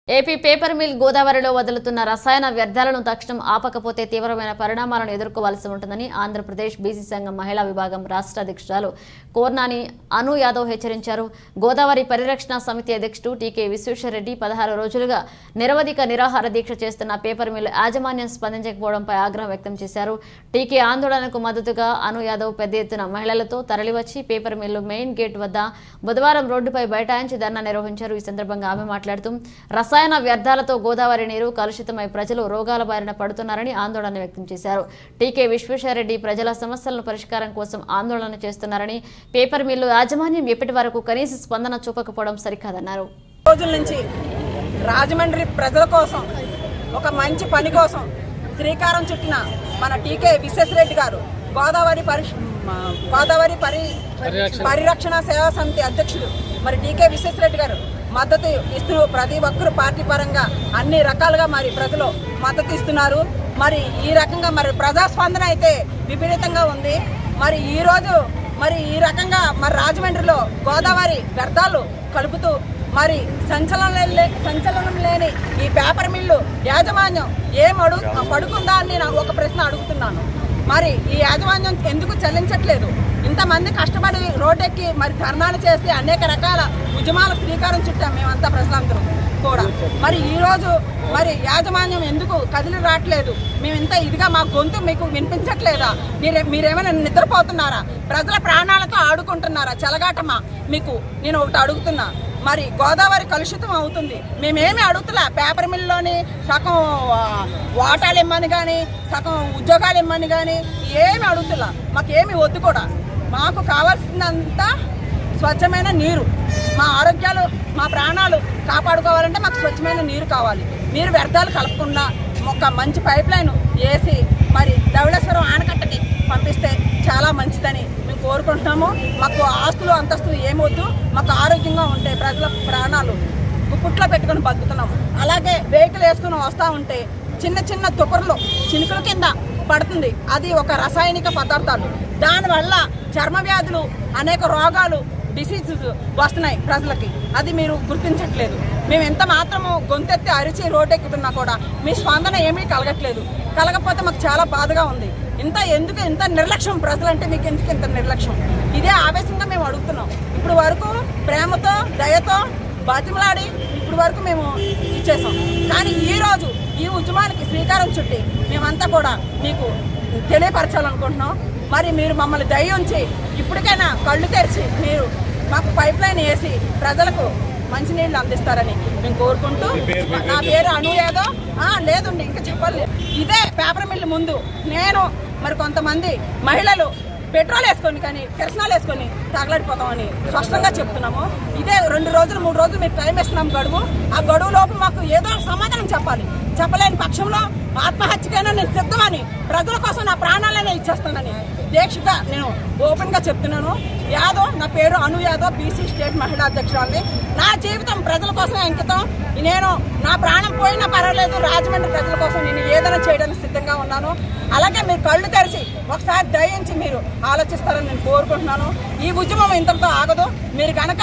AP paper mill గోదావరిలో వదులుతున్న రసాయన వ్యర్థాలను తక్షణం ఆపకపోతే తీవ్రమైన పరిణామాలను ఎదుర్కోవాల్సి ఉంటుందని ఆంధ్రప్రదేశ్ బీసీ సంఘం మహిళా విభాగం రాష్ట్ర అధ్యక్షురాలు కోర్నాని అను యాదవ్ హెచ్చరించారు గోదావరి పరిరక్షణ సమితి అధ్యక్షుడు టీకే విశ్వేశ్వరరెడ్డి పదహారు రోజులుగా నిరవధిక నిరాహార దీక్ష చేస్తున్న పేపర్ మిల్ యాజమాన్యం స్పందించకపోవడంపై ఆగ్రహం వ్యక్తం చేశారు టీకే ఆందోళనకు మద్దతుగా అను యాదవ్ పెద్ద ఎత్తున మహిళలతో తరలివచ్చి పేపర్ మిల్లు మెయిన్ గేట్ వద్ద బుధవారం రోడ్డుపై బైఠాయించి ధర్నా నిర్వహించారు ఈ సందర్భంగా ఆమె మాట్లాడుతూ రసాయన వ్యర్థాలతో గోదావరి నీరు కలుషితమై ప్రజలు రోగాల బారిన పడుతున్నారని ఆందోళన వ్యక్తం చేశారు టీకే విశ్వేశ్వరరెడ్డి ప్రజల సమస్యలను పరిష్కారం కోసం ఆందోళన చేస్తున్నారని పేపర్ మిల్లు యాజమాన్యం ఇప్పటి వరకు కనీస స్పందన చూపకపోవడం సరికాదన్నారు రోజుల నుంచి రాజమండ్రి ప్రజల కోసం ఒక మంచి పని కోసం శ్రీకారం చుట్టిన మన టీకే విశ్వేశ్వరరెడ్డి గారు గోదావరి పరి గోదావరి పరి పరిరక్షణ సేవా సమితి అధ్యక్షుడు మరి టీకే విశ్వేశ్వరరెడ్డి గారు మద్దతు ఇస్తూ ప్రతి ఒక్కరు పార్టీ పరంగా అన్ని రకాలుగా మరి ప్రజలు మద్దతు ఇస్తున్నారు మరి ఈ రకంగా మరి ప్రజాస్పందన అయితే విపరీతంగా ఉంది మరి ఈ రోజు మరి ఈ రకంగా మరి రాజమండ్రిలో గోదావరి వ్యర్థాలు కలుపుతూ మరి సంచలనం లే సంచలనం లేని ఈ పేపర్ మిల్లు యాజమాన్యం ఏం అడుగు పడుకుందా అని నేను ఒక ప్రశ్న అడుగుతున్నాను మరి ఈ యాజమాన్యం ఎందుకు చెల్లించట్లేదు ఇంతమంది కష్టపడి రోడ్డెక్కి మరి ధర్నాలు చేసి అనేక రకాల ఉద్యమాల శ్రీకారం చుట్టాం మేమంతా ప్రజలందరం కూడా మరి ఈ రోజు మరి యాజమాన్యం ఎందుకు కదిలి రావట్లేదు మేము ఇంత ఇదిగా మా గొంతు మీకు వినిపించట్లేదా మీరే మీరేమైనా నిద్రపోతున్నారా ప్రజల ప్రాణాలతో ఆడుకుంటున్నారా చెలగాటమా మీకు నేను ఒకటి అడుగుతున్నా మరి గోదావరి కలుషితం అవుతుంది మేమేమి అడుగుతులా పేపర్ మిల్లోని సగం ఆ, వాటాలు ఇమ్మని కానీ సగం ఉద్యోగాలు ఇమ్మని కానీ ఏమి అడుగుతులా మాకేమి వద్దు కూడా మాకు కావాల్సిందంతా స్వచ్ఛమైన నీరు మా ఆరోగ్యాలు మా ప్రాణాలు కాపాడుకోవాలంటే మాకు స్వచ్ఛమైన నీరు కావాలి నీరు వ్యర్థాలు కలపకుండా ఒక మంచి పైప్ లైన్ వేసి మరి ధవళేశ్వరం ఆనకట్టకి పంపిస్తే చాలా మంచిదని మేము కోరుకుంటున్నాము మాకు ఆస్తులు అంతస్తులు ఏమొద్దు మాకు ఆరోగ్యంగా ఉంటే ప్రజల ప్రాణాలు గుప్పుట్లో పెట్టుకొని బతుకుతున్నాము అలాగే వెహికల్ వేసుకుని వస్తూ ఉంటే చిన్న చిన్న తుకర్లు చినుకుల కింద పడుతుంది అది ఒక రసాయనిక పదార్థాలు దానివల్ల చర్మ వ్యాధులు అనేక రోగాలు డిసీజెస్ వస్తున్నాయి ప్రజలకి అది మీరు గుర్తించట్లేదు మేము ఎంత మాత్రము గొంతెత్తి అరిచి రోడ్డెక్కుతున్నా కూడా మీ స్పందన ఏమీ కలగట్లేదు కలగకపోతే మాకు చాలా బాధగా ఉంది ఇంత ఎందుకు ఇంత నిర్లక్ష్యం ప్రజలంటే మీకు ఎందుకు ఇంత నిర్లక్ష్యం ఇదే ఆవేశంగా మేము అడుగుతున్నాం ఇప్పుడు వరకు ప్రేమతో దయతో బతిమలాడి ఇప్పుడు వరకు మేము ఇచ్చేసాం కానీ ఈ రోజు ఈ ఉద్యమానికి శ్రీకారం చుట్టి మేమంతా కూడా మీకు తెలియపరచాలనుకుంటున్నాం మరి మీరు మమ్మల్ని దయ ఉంచి ఇప్పటికైనా కళ్ళు తెరిచి మీరు మాకు పైప్ లైన్ వేసి ప్రజలకు మంచినీళ్ళు అందిస్తారని మేము కోరుకుంటూ నా పేరు అను యాదవ్ ఆ, లేదండి ఇంకా చెప్పాలి ఇదే పేపర్ మిల్లు ముందు నేను మరి కొంతమంది మహిళలు పెట్రోల్ వేసుకొని కానీ కిరసనాలు వేసుకొని తగలడిపోతామని స్పష్టంగా చెప్తున్నాము ఇదే రెండు రోజులు మూడు రోజులు మీరు టైం ఇస్తున్నాం గడువు ఆ గడువు లోపు మాకు ఏదో సమాధానం చెప్పాలి చెప్పలేని పక్షంలో ఆత్మహత్యకైనా నేను సిద్ధమని ప్రజల కోసం నా ప్రాణాలనే ఇచ్చేస్తానని దీక్షగా నేను ఓపెన్ గా చెప్తున్నాను యాదవ్ నా పేరు అను యాదవ్ బీసీ స్టేట్ మహిళా అధ్యక్షురాలని నా జీవితం ప్రజల కోసం అంకితం నేను నా ప్రాణం పోయినా పర్వాలేదు రాజమండ్రి ప్రజల కోసం నేను ఏదైనా చేయడానికి సిద్ధంగా ఉన్నాను అలాగే మీరు కళ్ళు తెరిచి ఒకసారి దయించి మీరు ఆలోచిస్తారని నేను కోరుకుంటున్నాను ఈ ఉద్యమం ఇంతటితో ఆగదు మీరు కనుక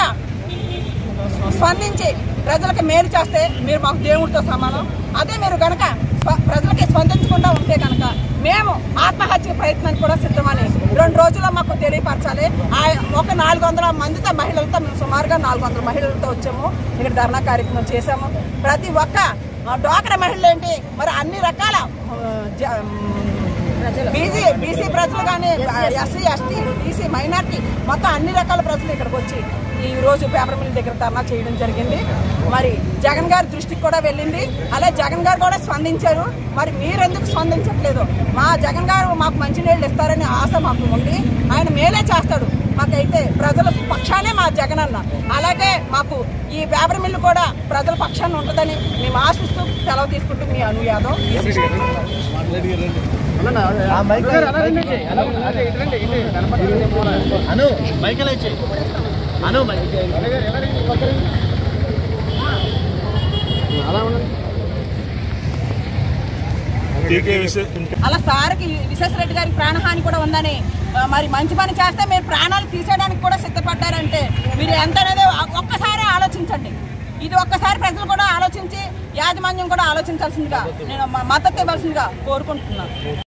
స్పందించి ప్రజలకు మేలు చేస్తే మీరు మాకు దేవుడితో సమానం అదే మీరు కనుక స్వ- ప్రజలకి స్పందించకుండా ఉంటే కనుక మేము ఆత్మహత్య ప్రయత్నానికి కూడా సిద్ధమని రెండు రోజుల్లో మాకు తెలియపరచాలి ఆ ఒక నాలుగు వందల మందితో మహిళలతో మేము సుమారుగా నాలుగు వందల మహిళలతో వచ్చాము ఇక్కడ ధర్నా కార్యక్రమం చేశాము ప్రతి ఒక్క ఆ, డ్వాక్రా మహిళలు ఏంటి మరి అన్ని రకాల ఆ, జ- బీసీ బీసీ ప్రజలు కానీ ఎస్సీ ఎస్టీ బీసీ మైనార్టీ మొత్తం అన్ని రకాల ప్రజలు ఇక్కడికి వచ్చి ఈ రోజు పేపర్ మిల్ దగ్గర ధర్నా చేయడం జరిగింది మరి జగన్ గారి దృష్టికి కూడా వెళ్ళింది అలాగే జగన్ గారు కూడా స్పందించారు మరి మీరెందుకు స్పందించట్లేదు మా జగన్ గారు మాకు మంచినీళ్ళు ఇస్తారనే ఆశ మాకు ఉంది ఆయన మేలే చేస్తాడు మాకైతే ప్రజల పక్షానే మా జగన్ అన్న అలాగే మాకు ఈ పేపర్ మిల్లు కూడా ప్రజల పక్షాన్ని ఉంటుందని మేము ఆశిస్తూ సెలవు తీసుకుంటూ మీ అను యాదవ్ అను మైకల్ ఇచ్చి అను టీకే విషయ అలా సార్కి విశ్వేశ్వరరెడ్డి గారికి ప్రాణహాని కూడా ఉందని ఆ, మరి మంచి పని చేస్తే మీరు ప్రాణాలు తీసేయడానికి కూడా సిద్ధపడ్డారంటే మీరు ఎంత అనేది ఒక్కసారి ఆలోచించండి ఇది ఒక్కసారి ప్రజలు కూడా ఆలోచించి యాజమాన్యం కూడా ఆలోచించాల్సిందిగా నేను మ- మద్దతు ఇవ్వాల్సిందిగా కోరుకుంటున్నాను